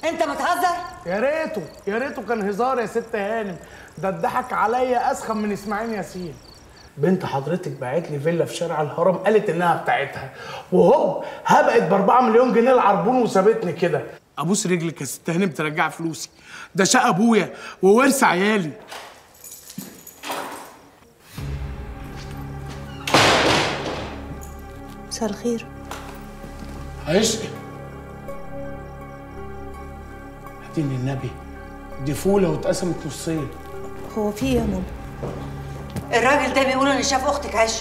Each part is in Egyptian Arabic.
انت بتهزر يا ريته يا ريته كان هزار يا ست هانم ده اتضحك عليا اسخن من اسماعيل ياسين بنت حضرتك باعت لي فيلا في شارع الهرم قالت انها بتاعتها وهوب هبقت ب 4 مليون جنيه العربون وسابتني كده ابوس رجلك يا ست هانم ترجع فلوسي ده شقه ابويا وورث عيالي مساء الخير عشقي هاتيني النبي دي فوله واتقسمت نصين هو في ايه يا ماما الراجل ده بيقول ان شاف اختك عشق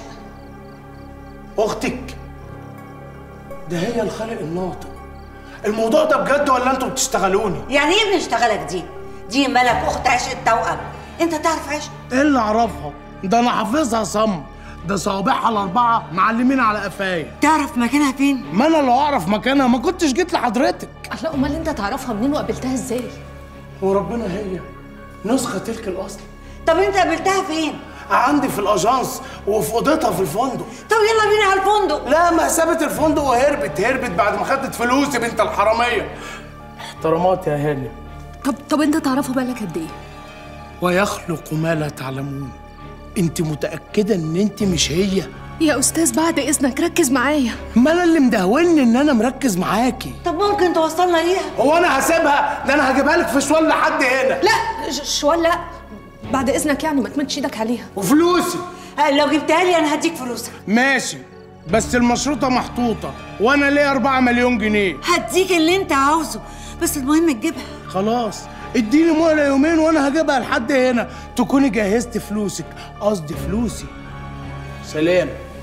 اختك ده هي الخالق الناطق الموضوع ده بجد ولا انتوا بتشتغلوني يعني ايه بنشتغلك دي دي ملك اخت عشق التوأم انت تعرف عشق ايه اللي اعرفها ده انا حافظها صم ده صوابعها الاربعه معلمين على قفايا تعرف مكانها فين ما انا لو اعرف مكانها ما كنتش جيت لحضرتك الله امال انت تعرفها منين وقابلتها ازاي وربنا هي نسخه تلك الاصل طب انت قابلتها فين عندي في الاجانس وفي اوضتها في الفندق طب يلا بينا على الفندق لا ما سابت الفندق وهربت هربت بعد ما خدت فلوسي بنت الحراميه احترامات يا هاني طب طب انت تعرفها بقالك قد ايه ويخلق ما لا تعلمون انت متاكده ان انت مش هي يا استاذ بعد اذنك ركز معايا ما انا اللي مدهوني ان انا مركز معاكي طب ممكن توصلنا ليها هو انا هسيبها ده انا هجيبها لك في شوال لحد هنا لا ش- شوال لا بعد اذنك يعني ما تمدش ايدك عليها وفلوسي آه، لو جبتها لي انا هديك فلوسها ماشي بس المشروطه محطوطه وانا ليا 4 مليون جنيه هديك اللي انت عاوزه بس المهم تجيبها خلاص اديني مهله يومين وانا هجيبها لحد هنا تكوني جهزت فلوسك قصدي فلوسي سلام